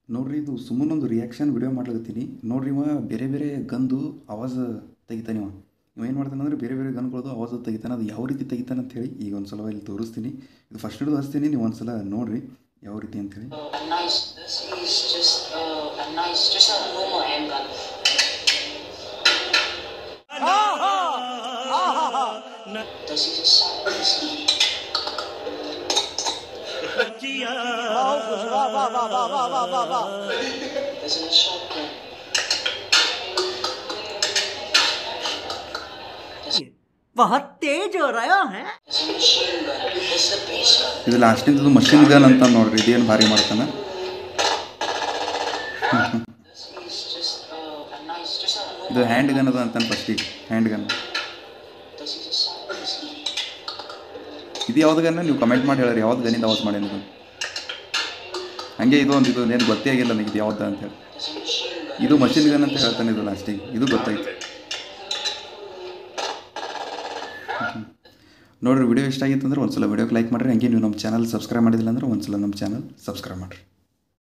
ನೋಡ್ರಿ ಇದು ಸುಮ್ಮನೆ ಒಂದು ರಿಯಾಕ್ಷನ್ ವಿಡಿಯೋ ಮಾಡ್ಲಕತ್ತೀನಿ ನೋಡ್ರಿ ಇವ ಬೇರೆ ಬೇರೆ ಗಂದು ಆವಾಜ್ ತೆಗಿತಾನೆ ಇವ ಇವ ಏನು ಮಾಡ್ತಾನೆ ಅಂದರೆ ಬೇರೆ ಬೇರೆ ಗನ್ಗಳದು ಆವಾಜ್ ತೆಗಿತಾನೆ ಅದು ಯಾವ ರೀತಿ ತೆಗಿತಾನೆ ಅಂತೇಳಿ ಈಗ ಒಂದು ಸಲ ಇಲ್ಲಿ ತೋರಿಸ್ತೀನಿ ಇದು ಫಸ್ಟ್ ಹಿಡಿದು ಹಚ್ತೀನಿ ನೀವು ಒಂದು ಸಲ ನೋಡ್ರಿ ಯಾವ ರೀತಿ ಅಂತೇಳಿ a nice, this is just uh, a nice, just a normal handgun. This is a silence. This is a shotgun. बहुत तेज हो रहा है This is a machine gun. This is the base gun. ಇದು ಲಾಸ್ಟಿಂದು ಮಷಿನ್ ಗನ್ ಅಂತ ನೋಡ್ರಿ ಇದೇನು ಭಾರಿ ಮಾಡ್ತಾನೆ This is just uh, a nice, just a normal. ಇದು ಹ್ಯಾಂಡ್ ಗನ್ ಅದ ಅಂತಾನೆ ಫಸ್ಟಿಗೆ hand gun This is a silence. ಇದು ಯಾವ್ದು ಗನ್ನ ನೀವು ಕಮೆಂಟ್ ಮಾಡಿ ಹೇಳ್ರಿ ಯಾವ್ದು ಗನ್ನಿಂದ ಆವಾಜ್ ಮಾಡೇನಿ ಇದು ಹಾಗೆ ಇದು ಒಂದು ಇದು ಏನು ಗೊತ್ತೇ ಆಗಿಲ್ಲ ನನಗೆ ಇದು ಯಾವ್ದು ಅಂತ ಹೇಳಿ This is a machine gun. ಇದು ಮಷಿನ್ ಗನ್ ಅಂತ ಹೇಳ್ತಾನೆ ಇದು ಲಾಸ್ಟಿಗೆ ಇದು ಗೊತ್ತಾಯ್ತು ನೋಡ್ರಿ ವಿಡಿಯೋ ಇಷ್ಟ ಆಗಿತ್ತು ಅಂದ್ರೆ ಒಂದ್ಸಲ ವಿಡಿಯೋಗೆ ಲೈಕ್ ಮಾಡಿರಿ ಹಂಗೆ ನೀವು ನಮ್ಮ ಚಾನಲ್ ಸಬ್ಸ್ಕ್ರೈಬ್ ಮಾಡಿದಿಲ್ಲ ಅಂದ್ರೆ ಒಂದ್ಸಲ ನಮ್ಮ ಚಾನಲ್ ಸಬ್ಸ್ಕ್ರೈಬ್ ಮಾಡಿರಿ